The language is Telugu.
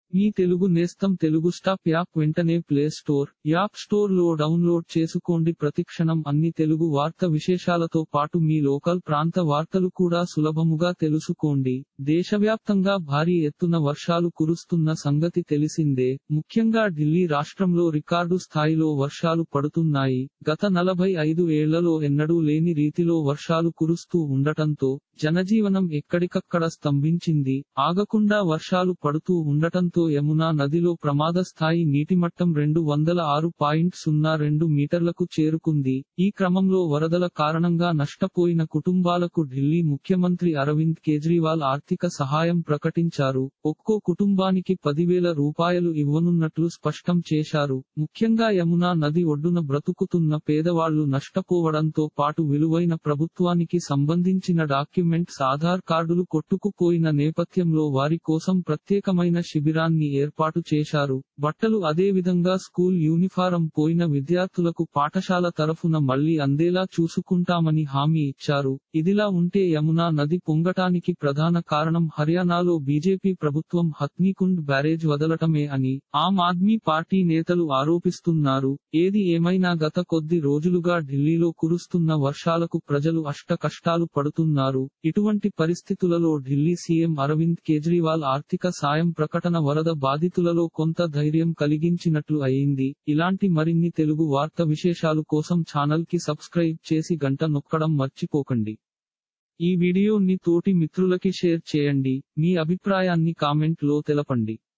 మీ తెలుగు నేస్తం తెలుగు స్టాప్ యాప్ వెంటనే ప్లే స్టోర్ యాప్ స్టోర్ లో డౌన్లోడ్ చేసుకోండి ప్రతిక్షణం అన్ని తెలుగు వార్త విశేషాలతో పాటు మీ లోకల్ ప్రాంత వార్తలు కూడా సులభముగా తెలుసుకోండి దేశవ్యాప్తంగా భారీ ఎత్తున వర్షాలు కురుస్తున్న సంగతి తెలిసిందే ముఖ్యంగా ఢిల్లీ రాష్ట్రంలో రికార్డు స్థాయిలో వర్షాలు పడుతున్నాయి గత నలభై ఐదు ఏళ్లలో ఎన్నడూ లేని రీతిలో వర్షాలు కురుస్తూ ఉండటంతో జనజీవనం ఎక్కడికక్కడ స్తంభించింది ఆగకుండా వర్షాలు పడుతూ ఉండటంతో యమునా నదిలో ప్రమాద స్థాయి నీటిమట్టం రెండు వందల ఆరు పాయింట్ సున్నా రెండు మీటర్లకు చేరుకుంది ఈ క్రమంలో వరదల కారణంగా నష్టపోయిన కుటుంబాలకు ఢిల్లీ ముఖ్యమంత్రి అరవింద్ కేజ్రీవాల్ ఆర్థిక సహాయం ప్రకటించారు ఒక్కో కుటుంబానికి పదివేల రూపాయలు ఇవ్వనున్నట్లు స్పష్టం చేశారు ముఖ్యంగా యమునా నది ఒడ్డున బ్రతుకుతున్న పేదవాళ్లు నష్టపోవడంతో పాటు విలువైన ప్రభుత్వానికి సంబంధించిన డాక్యుమెంట్స్ ఆధార్ కార్డులు కొట్టుకుపోయిన నేపథ్యంలో వారి కోసం ప్రత్యేకమైన శిబిరాన్ని ఏర్పాటు చేశారు బట్టలు అదే విధంగా స్కూల్ యూనిఫారం పోయిన విద్యార్థులకు పాఠశాల తరఫున మళ్లీ అందేలా చూసుకుంటామని హామీ ఇచ్చారు ఇదిలా ఉంటే యమునా నది పొంగటానికి ప్రధాన కారణం హర్యానాలో బీజేపీ ప్రభుత్వం హత్నీకుండ్ బ్యారేజ్ వదలటమే అని ఆమ్ ఆద్మీ పార్టీ నేతలు ఆరోపిస్తున్నారు ఏది ఏమైనా గత కొద్ది రోజులుగా ఢిల్లీలో కురుస్తున్న వర్షాలకు ప్రజలు అష్ట కష్టాలు పడుతున్నారు ఇటువంటి పరిస్థితులలో ఢిల్లీ సీఎం అరవింద్ కేజ్రీవాల్ ఆర్థిక సాయం ప్రకటన వరద బాధితులలో కొంత ధైర్యం కలిగించినట్లు అయింది ఇలాంటి మరిన్ని తెలుగు వార్త విశేషాలు కోసం ఛానల్ కి సబ్స్క్రైబ్ చేసి గంట నొక్కడం మర్చిపోకండి ఈ వీడియోని తోటి మిత్రులకి షేర్ చేయండి మీ అభిప్రాయాన్ని కామెంట్ లో తెలపండి